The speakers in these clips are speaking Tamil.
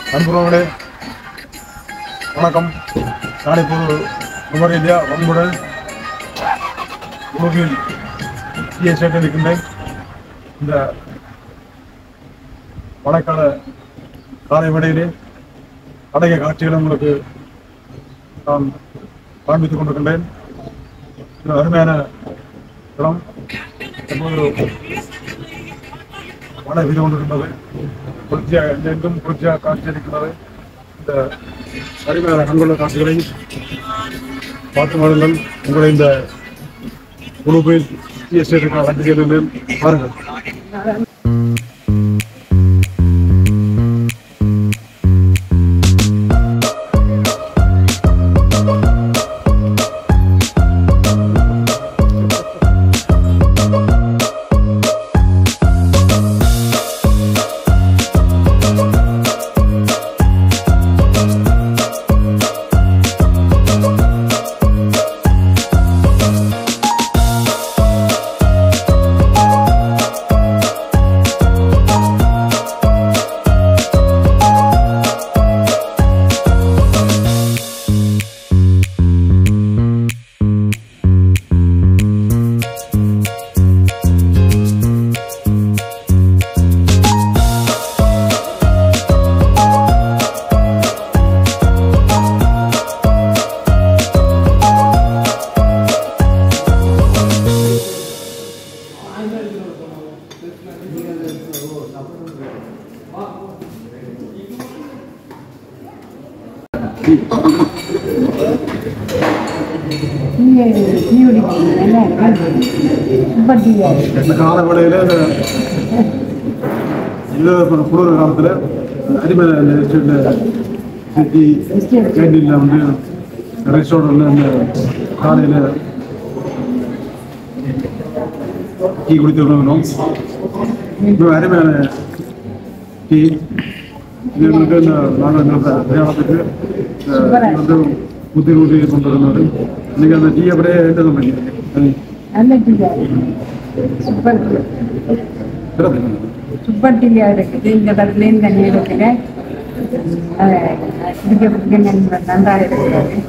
அன்புறவங்களே வணக்கம் நான் இப்போது குமர் இந்தியா வன்புடன் உலகில் எஸ்டேட்டில் இருக்கின்றேன் இந்த மழைக்கால காலை வேளையிலே அழகிய காட்சிகளை உங்களுக்கு நான் காண்பித்துக் கொண்டிருக்கின்றேன் இது அருமையான இடம் இப்போது மழை பெய்து கொண்டிருக்கின்றது குளிர்ச்சியாக எங்கெங்கும் குளிர்ச்சியாக காட்சி அளிக்கிறது இந்த அருமையான கண்கொள்ள காட்சிகளை பார்த்து வாருங்கள் உங்களை இந்த குழுவில் எஸ்டேட்டுக்கு அழைத்து செல்லுங்கள் பாருங்கள் நீங்க டீ குடிக்கிறீங்க நல்லா இருக்கு சூப்பர் டீயா இருக்கு இந்த கால வேளையில் இந்த குளிர் காலத்தில் அரிமலை எஸ்டேட்டில் சிட்டி கேண்டீனில் வந்து ரெஸ்டாரண்ட்டில் இந்த காலையில் டீ குடித்து வருகிறோம் இப்போ அருமையான டீ இது எங்களுக்கு இந்த நாங்கள் இந்த பிரயாணத்துக்கு அஹ், இது வந்து புத்தி ஊட்டி கொண்டு வந்தது நீங்கள் அந்த டீ அப்படியே என்ன பண்ணுறீங்க நல்ல டீயா இருக்கு சூப்பர் டீ சிறப்பு சூப்பர் டீயா இருக்குது இந்த இடத்துலேயும் தண்ணி இருக்குது அதை குடிக்க குடிக்க நன்~ நன்றாக இருக்கிறது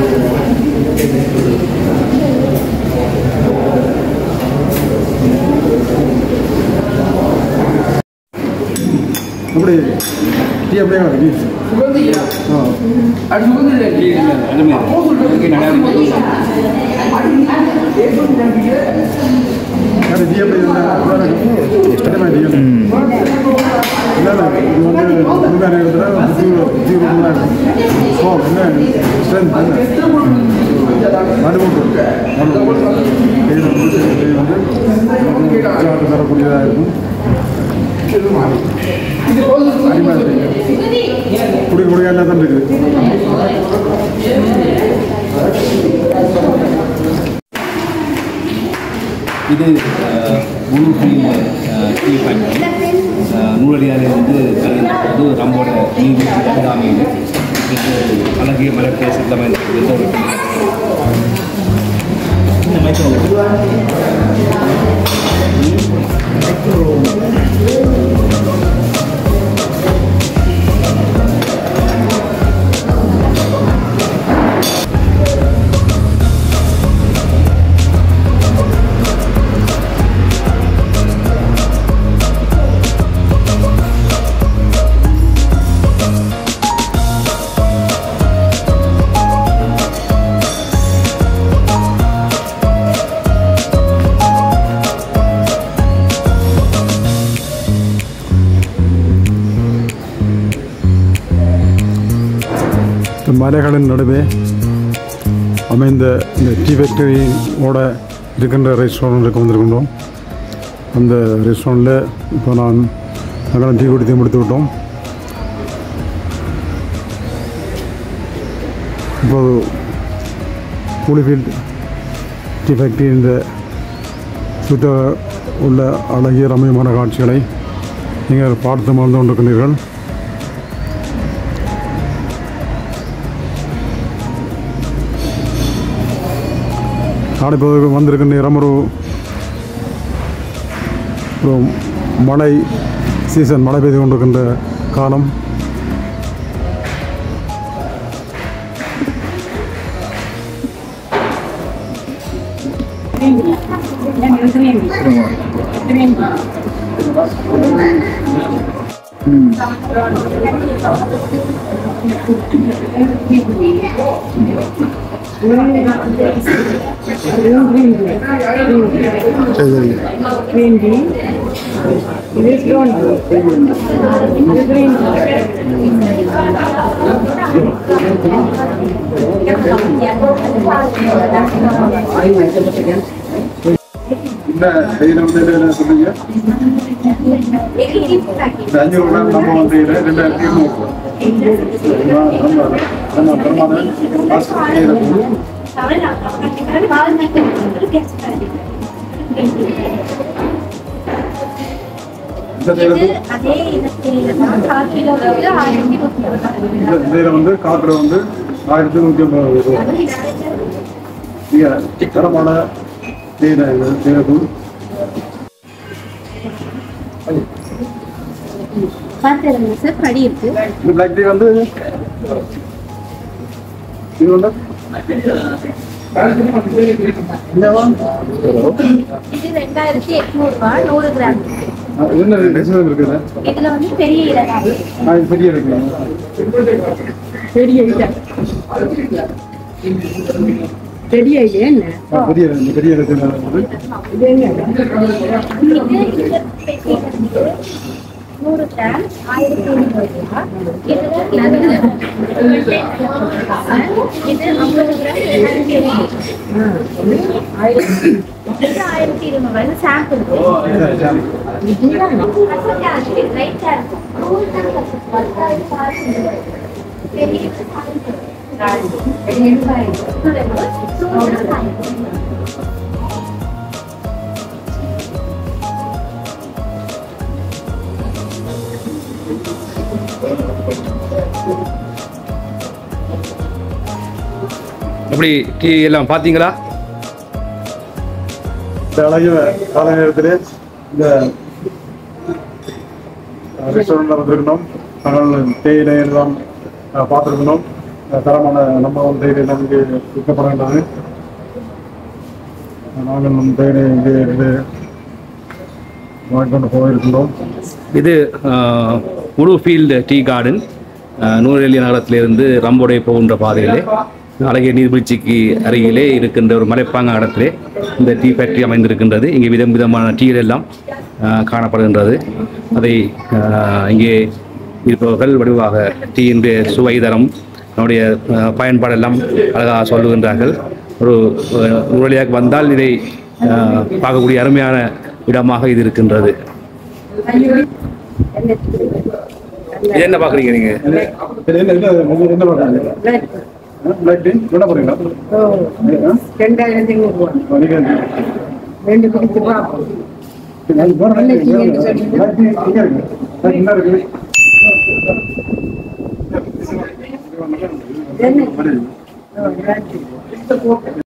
அப்படி டீ அப்படியே டீ ஆ அது டீ எப்படி இஷ்டமாக டீ இல்லை இல்லை இது வந்து உண்மையான இடத்துல புத்தி புத்தி ரூபம்லாம் இருக்கும் ஸோ என்ன ஸ்ட்ரென்த் நடுமுட்டு நடுமுட்டு இது வந்து இது வந்து உற்சாகத்தை தரக்கூடியதாக இருக்கும் அருமையாக இருக்கு குடி குடியாக தான் இருக்குது இது அஹ், முழு டீம் டீ ஃபேக்டரி நூலடியாரிலிருந்து கலந்து நம்மோட நீதி அருகாமையில் இது அழகிய மலர் பிரதேசத்தில் அமைந்திருக்கிறது ஒரு டீ இந்த மைக்ரோ இந்த மலைகளின் நடுவே அமைந்த இந்த டீ ஃபேக்டரியோட இருக்கின்ற ரெஸ்டாரண்ட்டுக்கு வந்திருக்கின்றோம் அந்த ரெஸ்டாரண்ட்டில் இப்போ நான் நாங்கள் டீ குடித்து முடித்து விட்டோம் இப்போது புலிஃபீல்ட் டீ ஃபேக்டரி இந்த சுற்ற உள்ள அழகிய ரம்யமான காட்சிகளை நீங்கள் பார்த்து மறந்து கொண்டிருக்கிறீர்கள் நான் இப்போ வந்திருக்க நேரம் ஒரு ஒரு மழை சீசன் மழை பெய்து கொண்டிருக்கின்ற காலம் green tea green tea green tea சரி சரி green tea. This brown tea. This green இந்த இதில் வந்து என்ன சொன்னீங்க இந்த அஞ்சு ரூபா நம்ம வந்து இதில் ரெண்டாயிரத்தி இருநூறு நம்ம நம்ம பெருமான ஆஸ்பத்திரியில் இந்த தேயிலை அதே இனத்தில் கால் கிலோ வந்து ஆயிரத்தி நூற்றி இந்த இதில் வந்து காற்று வந்து ஆயிரத்தி நூற்றி ஐம்பது ரூபா மிக தரமான தேயிலை இது தேயிலை பார்த்துருங்க சார் படி இருக்கு இந்த பிளாக் டீ வந்து இது வந்து இது ரெண்டாயிரத்தி எட்நூறு ரூபாய் நூறு கிராம் என்ன டெசிஷன் இருக்குது இதுல வந்து பெரிய இலக்காய் நான் இது பெரிய இருக்குங்க பெரிய இல்லை பெரிய இல்லை என்ன ஆ, பெரிய இந்த பெரிய இருக்குங்க வந்து இது என்ன இது இது பெரிய வந்து நூறு கிராம் ஆயிரத்தி ஐநூறு ரூபாய் இதுல நடுவில் இது ஐம்பது கிராம் ரெண்டாயிரத்தி எழுநூறு இது ஆயிரத்தி இருநூறு ரூபாய் சாம்பிள் ரைட்டா இருக்கும் எப்படி டீ எல்லாம் பார்த்தீங்களா இந்த அழகிய கால நேரத்தில் இந்த ரெஸ்டாரண்ட்டில் வந்திருக்கணும் நாங்கள் தேயிலை எல்லாம் அஹ், பார்த்திருக்கணும் அஹ், தரமான நம்ம வந்து தேயிலை எல்லாம் இங்கே விற்கப்படுகின்றது நாங்கள் நம் தேயிலை இங்கே இருந்து வாங்கிக்கொண்டு போயிருக்கின்றோம் இது ஆஹ், முழு ஃபீல்டு டீ கார்டன் நூறெல்லி நகரத்திலிருந்து ரம்போடை போகின்ற பாதையிலே அழகிய நீர்வீழ்ச்சிக்கு அருகிலே இருக்கின்ற ஒரு மலைப்பாங்க இடத்திலே இந்த டீ ஃபேக்டரி அமைந்திருக்கின்றது இங்கே விதம் விதமான டீகள் எல்லாம் ஆஹ், காணப்படுகின்றது அதை ஆஹ், இங்கே இருப்பவர்கள் வடிவாக டீயினுடைய சுவை தரம் அதனுடைய ஆஹ், பயன்பாடெல்லாம் அழகாக சொல்லுகின்றார்கள் ஒரு ஆஹ், நூறலியாக வந்தால் இதை ஆஹ், பார்க்கக்கூடிய அருமையான இடமாக இது இருக்கின்றது இது என்ன பார்க்குறீங்க நீங்கள் இது என்ன என்ன இது என்ன பண்ணுறாங்க பிளாக் டீ என்ன பண்ணுறீங்களா ரெண்டாயிரத்தி ஐநூறு ரூபா நீங்கள் ரெண்டு குடிச்சு பார்ப்போம் என்ன என்ன